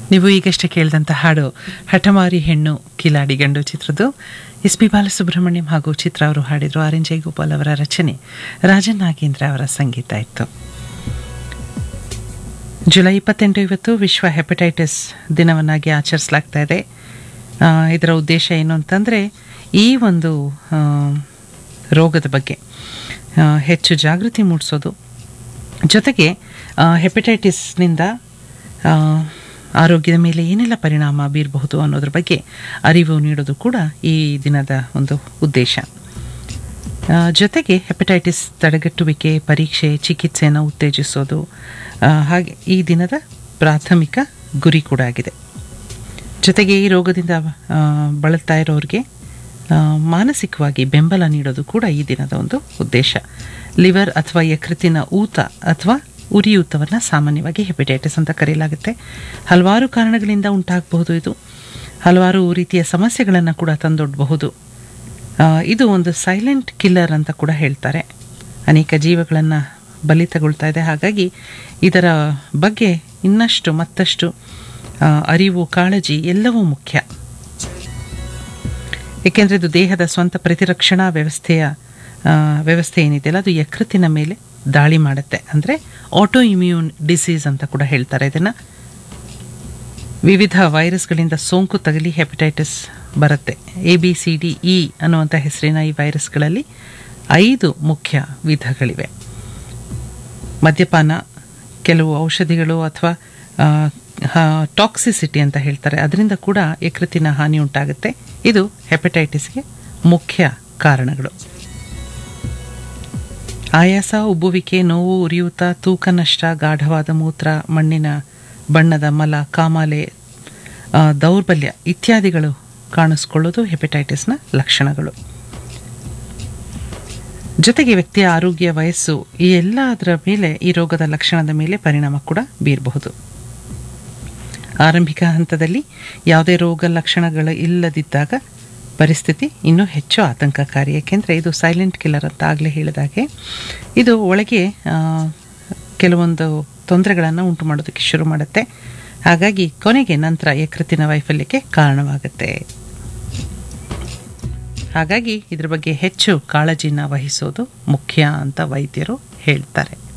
ನೀವು ಈಗಷ್ಟೇ ಕೇಳಿದಂಥ ಹಾಡು ಹಠಮಾರಿ ಹೆಣ್ಣು ಕಿಲಾಡಿ ಗಂಡು ಚಿತ್ರದ್ದು ಎಸ್ ಪಿ ಬಾಲಸುಬ್ರಹ್ಮಣ್ಯಂ ಹಾಗೂ ಚಿತ್ರ ಅವರು ಹಾಡಿದ್ರು ಆರ್ ಎನ್ ಜಯಗೋಪಾಲ್ ಅವರ ರಚನೆ ರಾಜನ್ ನಾಗೇಂದ್ರ ಅವರ ಸಂಗೀತ ಇತ್ತು ಜುಲೈ ಇಪ್ಪತ್ತೆಂಟು ಇವತ್ತು ವಿಶ್ವ ಹೆಪಟೈಟಿಸ್ ದಿನವನ್ನಾಗಿ ಆಚರಿಸಲಾಗ್ತಾ ಇದೆ ಆ, ಇದರ ಉದ್ದೇಶ ಏನು ಅಂತಂದರೆ ಈ ಒಂದು ಆ, ರೋಗದ ಬಗ್ಗೆ ಆ, ಹೆಚ್ಚು ಜಾಗೃತಿ ಮೂಡಿಸೋದು ಜೊತೆಗೆ ಆ, ಹೆಪಟೈಟಿಸ್ನಿಂದ ಆ, ಆರೋಗ್ಯದ ಮೇಲೆ ಏನೆಲ್ಲ ಪರಿಣಾಮ ಬೀರಬಹುದು ಅನ್ನೋದ್ರ ಬಗ್ಗೆ ಅರಿವು ನೀಡೋದು ಕೂಡ ಈ ದಿನದ ಒಂದು ಉದ್ದೇಶ ಆ, ಜೊತೆಗೆ ಹೆಪಟೈಟಿಸ್ ತಡೆಗಟ್ಟುವಿಕೆ ಪರೀಕ್ಷೆ ಚಿಕಿತ್ಸೆಯನ್ನು ಉತ್ತೇಜಿಸೋದು ಆ, ಹಾಗೆ ಈ ದಿನದ ಪ್ರಾಥಮಿಕ ಗುರಿ ಕೂಡ ಆಗಿದೆ ಜೊತೆಗೆ ಈ ರೋಗದಿಂದ ಆ, ಬಳಲ್ತಾ ಇರೋರಿಗೆ ಆ, ಮಾನಸಿಕವಾಗಿ ಬೆಂಬಲ ನೀಡೋದು ಕೂಡ ಈ ದಿನದ ಒಂದು ಉದ್ದೇಶ ಲಿವರ್ ಅಥವಾ ಯಕೃತಿನ ಊತ ಅಥವಾ ಉರಿಯೂತವನ್ನು ಸಾಮಾನ್ಯವಾಗಿ ಹೆಪಟೈಟಿಸ್ ಅಂತ ಕರೆಯಲಾಗುತ್ತೆ ಹಲವಾರು ಕಾರಣಗಳಿಂದ ಉಂಟಾಗಬಹುದು ಇದು ಹಲವಾರು ರೀತಿಯ ಸಮಸ್ಯೆಗಳನ್ನು ಕೂಡ ತಂದೊಡ್ಡಬಹುದು ಆ, ಇದು ಒಂದು ಸೈಲೆಂಟ್ ಕಿಲ್ಲರ್ ಅಂತ ಕೂಡ ಹೇಳ್ತಾರೆ ಅನೇಕ ಜೀವಗಳನ್ನು ಬಲಿ ತಗೊಳ್ತಾ ಇದೆ ಹಾಗಾಗಿ ಇದರ ಬಗ್ಗೆ ಇನ್ನಷ್ಟು ಮತ್ತಷ್ಟು ಆ, ಅರಿವು ಕಾಳಜಿ ಎಲ್ಲವೂ ಮುಖ್ಯ ಏಕೆಂದರೆ ಇದು ದೇಹದ ಸ್ವಂತ ಪ್ರತಿರಕ್ಷಣಾ ವ್ಯವಸ್ಥೆಯ ಆ, ವ್ಯವಸ್ಥೆ ಏನಿದೆಯಲ್ಲ ಅದು ಯಕೃತ್ತಿನ ಮೇಲೆ ದಾಳಿ ಮಾಡುತ್ತೆ ಅಂದರೆ ಆಟೋ ಇಮ್ಯೂನ್ ಡಿಸೀಸ್ ಅಂತ ಕೂಡ ಹೇಳ್ತಾರೆ ಇದನ್ನು ವಿವಿಧ ವೈರಸ್ಗಳಿಂದ ಸೋಂಕು ತಗಲಿ ಹೆಪಟೈಟಿಸ್ ಬರುತ್ತೆ A B C D E ಅನ್ನುವಂಥ ಹೆಸರಿನ ಈ ವೈರಸ್ಗಳಲ್ಲಿ ಐದು ಮುಖ್ಯ ವಿಧಗಳಿವೆ ಮದ್ಯಪಾನ ಕೆಲವು ಔಷಧಿಗಳು ಅಥವಾ ಟಾಕ್ಸಿಸಿಟಿ ಅಂತ ಹೇಳ್ತಾರೆ ಅದರಿಂದ ಕೂಡ ಯಕೃತ್ತಿನ ಹಾನಿ ಉಂಟಾಗುತ್ತೆ ಇದು ಹೆಪಟೈಟಿಸ್ಗೆ ಮುಖ್ಯ ಕಾರಣಗಳು ಆಯಾಸ ಉಬ್ಬುವಿಕೆ ನೋವು ಉರಿಯೂತ ತೂಕ ನಷ್ಟ ಗಾಢವಾದ ಮೂತ್ರ ಮಣ್ಣಿನ ಬಣ್ಣದ ಮಲ ಕಾಮಾಲೆ ಆ, ದೌರ್ಬಲ್ಯ ಇತ್ಯಾದಿಗಳು ಕಾಣಿಸ್ಕೊಳ್ಳೋದು ಹೆಪಟೈಟಿಸ್ನ ಲಕ್ಷಣಗಳು ಜೊತೆಗೆ ವ್ಯಕ್ತಿಯ ಆರೋಗ್ಯ ವಯಸ್ಸು ಈ ಎಲ್ಲದರ ಮೇಲೆ ಈ ರೋಗದ ಲಕ್ಷಣದ ಮೇಲೆ ಪರಿಣಾಮ ಕೂಡ ಬೀರಬಹುದು ಆರಂಭಿಕ ಹಂತದಲ್ಲಿ ಯಾವುದೇ ರೋಗ ಲಕ್ಷಣಗಳು ಇಲ್ಲದಿದ್ದಾಗ ಪರಿಸ್ಥಿತಿ ಇನ್ನೂ ಹೆಚ್ಚು ಆತಂಕಕಾರಿ ಏಕೆಂದರೆ ಇದು ಸೈಲೆಂಟ್ ಕಿಲ್ಲರ್ ಅಂತ ಆಗಲೇ ಹೇಳಿದಾಗೆ ಇದು ಒಳಗೆ ಆ, ಕೆಲವೊಂದು ತೊಂದರೆಗಳನ್ನು ಉಂಟು ಮಾಡೋದಕ್ಕೆ ಶುರು ಮಾಡುತ್ತೆ ಹಾಗಾಗಿ ಕೊನೆಗೆ ನಂತರ ಯಕೃತ್ತಿನ ವೈಫಲ್ಯಕ್ಕೆ ಕಾರಣವಾಗುತ್ತೆ ಹಾಗಾಗಿ ಇದ್ರ ಬಗ್ಗೆ ಹೆಚ್ಚು ಕಾಳಜಿನ ವಹಿಸೋದು ಮುಖ್ಯ ಅಂತ ವೈದ್ಯರು ಹೇಳ್ತಾರೆ